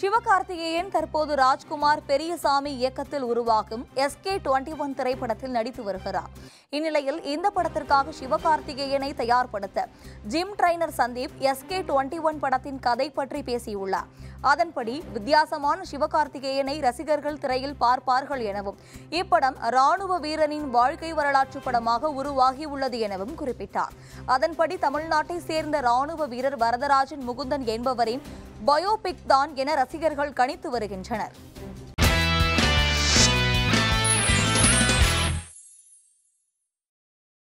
சிவகார்த்திகேயன் தற்போது ராஜ்குமார் பெரியசாமி இயக்கத்தில் உருவாகும் எஸ்கே டுவெண்ட்டி ஒன் திரைப்படத்தில் நடித்து வருகிறார் இந்நிலையில் இந்த படத்திற்காக சிவகார்த்திகேயனை தயார்படுத்த gym trainer Sandeep SK twenty one படத்தின் கதை பற்றி பேசியுள்ளார் அதன்படி வித்தியாசமான சிவகார்த்திகேயனை ரசிகர்கள் திரையில் பார்ப்பார்கள் எனவும் இப்படம் ராணுவ வீரனின் வாழ்க்கை வரலாற்று படமாக உருவாகியுள்ளது எனவும் குறிப்பிட்டார் அதன்படி தமிழ்நாட்டை சேர்ந்த ராணுவ வீரர் வரதராஜன் முகுந்தன் என்பவரின் பயோபிக் தான் என ரசிகர்கள் கணித்து வருகின்றனர்